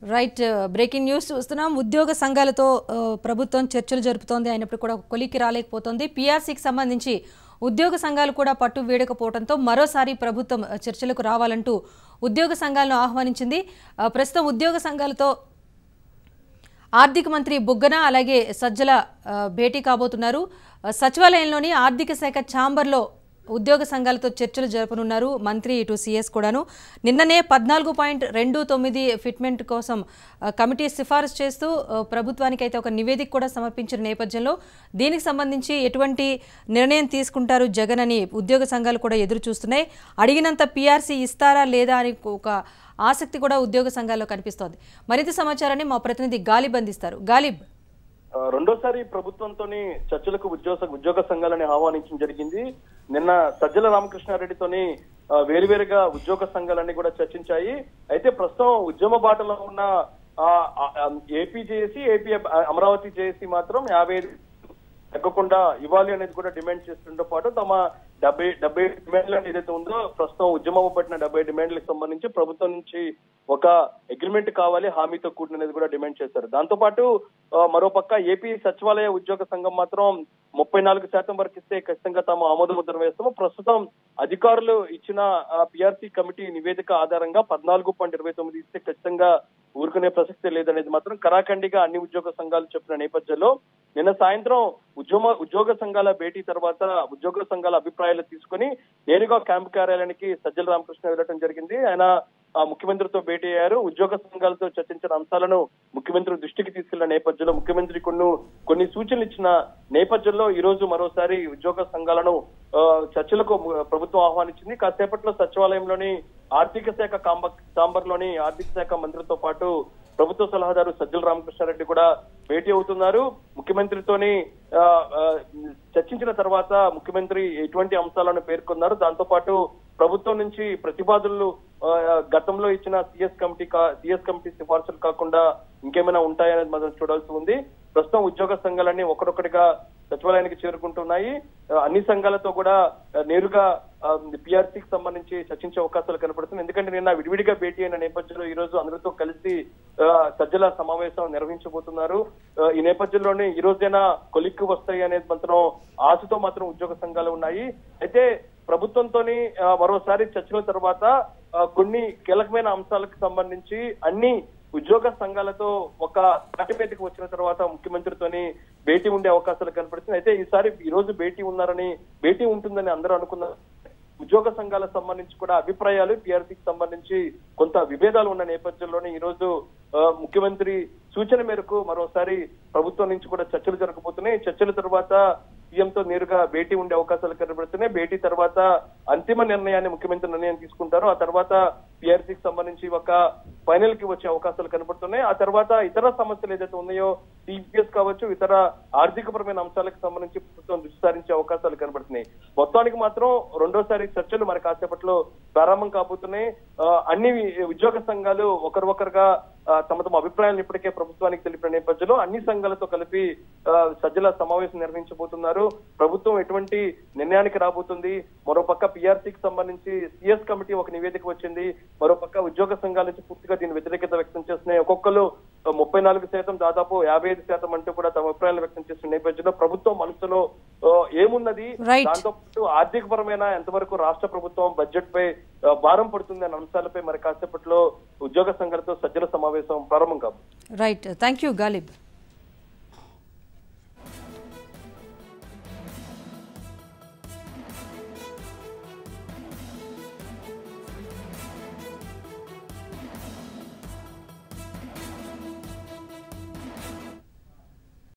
Right breaking news చూస్తున్నాం ఉద్యోగ సంఘాలతో ఆ, ప్రభుత్వం చర్చలు జరుపుతోంది అయినప్పుడు కూడా ఒక కొలికి రాలేకపోతుంది పీఆర్సీకి సంబంధించి ఉద్యోగ సంఘాలు కూడా పట్టు వీడకపోవడంతో మరోసారి ప్రభుత్వం ఆ, చర్చలకు రావాలంటూ ఉద్యోగ సంఘాలను ఆహ్వానించింది ఆ, ప్రస్తుతం ఉద్యోగ సంఘాలతో ఆర్థిక మంత్రి బుగ్గన అలాగే సజ్జల ఆ, భేటీ కాబోతున్నారు ఆ, సచివాలయంలోని ఆర్థిక శాఖ ఛాంబర్లో ఉద్యోగ సంఘాలతో చర్చలు జరపనున్నారు మంత్రి ఇటు సీఎస్ కూడాను నిన్ననే పద్నాలుగు పాయింట్ రెండు తొమ్మిది ఫిట్మెంట్ కోసం ఆ, కమిటీ సిఫారసు చేస్తూ ఆ, ప్రభుత్వానికి అయితే ఒక నివేదిక కూడా సమర్పించిన నేపథ్యంలో దీనికి సంబంధించి ఎటువంటి నిర్ణయం తీసుకుంటారు జగన్ అని ఉద్యోగ సంఘాలు కూడా ఎదురు చూస్తున్నాయి అడిగినంత పీఆర్సీ ఇస్తారా లేదా అని ఒక ఆసక్తి కూడా ఉద్యోగ సంఘాల్లో కనిపిస్తోంది మరింత సమాచారాన్ని మా ప్రతినిధి గాలిబ్ అందిస్తారు గాలిబ్ ఆ, రెండోసారి ప్రభుత్వంతోని చర్చలకు ఉద్యోగ ఉద్యోగ సంఘాలని ఆహ్వానించడం జరిగింది నిన్న సజ్జల రామకృష్ణారెడ్డితోని ఆ, వేరువేరుగా ఉద్యోగ సంఘాలన్నీ కూడా చర్చించాయి అయితే ప్రస్తుతం ఉద్యమ బాటలో ఉన్న ఆ, ఆ, ఆ, AP JAC AP Amaravati JAC మాత్రం యాభై ఐదు తగ్గకుండా ఇవ్వాలి అనేది కూడా డిమాండ్ చేస్తుండటంతో పాటు తమ డెబ్బై డెబ్బై డిమాండ్లు ఏదైతే ఉందో ప్రస్తుతం ఉద్యమం పట్టిన డెబ్బై డిమాండ్లకు సంబంధించి ప్రభుత్వం నుంచి ఒక అగ్రిమెంట్ కావాలి హామీతో కూడిన అనేది కూడా డిమాండ్ చేశారు దాంతో పాటు ఆ, మరోపక్క ఏపీ సచివాలయ ఉద్యోగ సంఘం మాత్రం ముప్పై నాలుగు శాతం వరకు ఇస్తే ఖచ్చితంగా తాము ఆమోద ముద్ర వేస్తాము ప్రస్తుతం అధికారులు ఇచ్చిన పిఆర్సీ కమిటీ నివేదిక ఆధారంగా పద్నాలుగు పాయింట్ ఇరవై తొమ్మిది ఇస్తే ఖచ్చితంగా ఊరుకునే ప్రసక్తే లేదనేది మాత్రం కరాఖండిగా అన్ని ఉద్యోగ సంఘాలు చెప్పిన నేపథ్యంలో నిన్న సాయంత్రం ఉద్యోగ ఉద్యోగ సంఘాల భేటీ తర్వాత ఉద్యోగ సంఘాల అభిప్రాయాలు తీసుకుని నేరుగా క్యాంపు కార్యాలయానికి సజ్జల రామకృష్ణ వెళ్ళడం జరిగింది ఆయన ఆ ముఖ్యమంత్రితో భేటీ అయ్యారు ఉద్యోగ సంఘాలతో చర్చించిన అంశాలను ముఖ్యమంత్రి దృష్టికి తీసుకెళ్లిన నేపథ్యంలో ముఖ్యమంత్రి కొన్ని కొన్ని సూచనలు ఇచ్చిన నేపథ్యంలో ఈ రోజు మరోసారి ఉద్యోగ సంఘాలను ఆ, చర్చలకు ము- ప్రభుత్వం ఆహ్వానించింది కాసేపట్లో సచివాలయంలోని ఆర్థిక శాఖ కాంబర్ లోని ఆర్థిక శాఖ మంత్రితో పాటు ప్రభుత్వ సలహాదారు సజ్జల రామకృష్ణారెడ్డి కూడా భేటీ అవుతున్నారు ముఖ్యమంత్రితోని ఆ, ఆ, చర్చించిన తర్వాత ముఖ్యమంత్రి ఎటువంటి అంశాలను పేర్కొన్నారు దాంతో పాటు ప్రభుత్వం నుంచి ప్రతిపాదనలు ఆ, గతంలో ఇచ్చిన సిఎస్ కమిటీ సిఎస్ కమిటీ సిఫార్సులు కాకుండా ఇంకేమైనా ఉంటాయనేది మనం చూడాల్సి ఉంది ప్రస్తుతం ఉద్యోగ సంఘాలన్నీ ఒకరొకటిగా సచివాలయానికి చేరుకుంటున్నాయి ఆ, అన్ని సంఘాలతో కూడా ఆ, నేరుగా పిఆర్సీకి సంబంధించి చర్చించే అవకాశాలు కనపడుతుంది ఎందుకంటే నిన్న విడివిడిగా భేటీ అయిన నేపథ్యంలో ఈ రోజు అందరితో కలిసి ఆ, సజ్జల సమావేశం నిర్వహించబోతున్నారు ఆ, ఈ నేపథ్యంలోనే ఈ రోజైనా కొలిక్కి వస్తాయి అనేది మాత్రం ఆశతో మాత్రం ఉద్యోగ సంఘాలు ఉన్నాయి అయితే ప్రభుత్వంతోని ఆ, మరోసారి చర్చల తర్వాత ఆ, కొన్ని కీలకమైన అంశాలకు సంబంధించి అన్ని ఉద్యోగ సంఘాలతో ఒక తాటి మీదకి వచ్చిన తర్వాత ముఖ్యమంత్రితోని భేటీ ఉండే అవకాశాలు కనపడుతుంది అయితే ఈసారి ఈ రోజు భేటీ ఉన్నారని భేటీ ఉంటుందని అందరూ అనుకున్నారు ఉద్యోగ సంఘాలకు సంబంధించి కూడా అభిప్రాయాలు పిఆర్సీకి సంబంధించి కొంత విభేదాలు ఉన్న నేపథ్యంలోనే ఈ రోజు ఆ, ముఖ్యమంత్రి సూచన మేరకు మరోసారి ప్రభుత్వం నుంచి కూడా చర్చలు జరగబోతున్నాయి చర్చల తర్వాత సీఎంతో నేరుగా భేటీ ఉండే అవకాశాలు కనబడుతున్నాయి భేటీ తర్వాత అంతిమ నిర్ణయాన్ని ముఖ్యమంత్రి నిర్ణయం తీసుకుంటారు ఆ తర్వాత పిఆర్సీకి సంబంధించి ఒక ఫైనల్ కి వచ్చే అవకాశాలు కనబడుతున్నాయి ఆ తర్వాత ఇతర సమస్యలు ఏదైతే ఉన్నాయో సిపిఎస్ కావచ్చు ఇతర ఆర్థికపరమైన అంశాలకు సంబంధించి ప్రభుత్వం దృష్టి సారించే అవకాశాలు కనబడుతున్నాయి మొత్తానికి మాత్రం రెండోసారి చర్చలు మరి కాసేపట్లో ప్రారంభం కాబోతున్నాయి ఆ, అన్ని ఉద్యోగ సంఘాలు ఒకరికొకరుగా ఆ, తమ తమ అభిప్రాయాలను ఇప్పటికే ప్రభుత్వానికి తెలిపిన నేపథ్యంలో అన్ని సంఘాలతో కలిపి ఆ, సజ్జల సమావేశం నిర్వహించబోతున్నారు ప్రభుత్వం ఎటువంటి నిర్ణయానికి రాబోతుంది మరోపక్క పిఆర్సీకి సంబంధించి సిఎస్ కమిటీ ఒక నివేదిక వచ్చింది మరోపక్క ఉద్యోగ సంఘాల నుంచి పూర్తిగా దీని వ్యతిరేకత వ్యక్తం చేస్తున్నాయి ఒక్కొక్కరు ఆ, ముప్పై నాలుగు శాతం దాదాపు యాభై ఐదు శాతం అంటూ కూడా తమ అభిప్రాయాలు వ్యక్తం చేస్తున్న నేపథ్యంలో ప్రభుత్వం మనసులో ఆ, ఏమున్నది Right. దాంతో పాటు ఆర్థిక పరమైన ఎంతవరకు రాష్ట్ర ప్రభుత్వం బడ్జెట్ పై ఆ, భారం పడుతుంది అన్న అంశాలపై మరి కాసేపట్లో ఉద్యోగ సంఘాలతో సజ్జల సమావేశం ప్రారంభం కాబోతుంది రైట్ థ్యాంక్ యూ గాలిబ్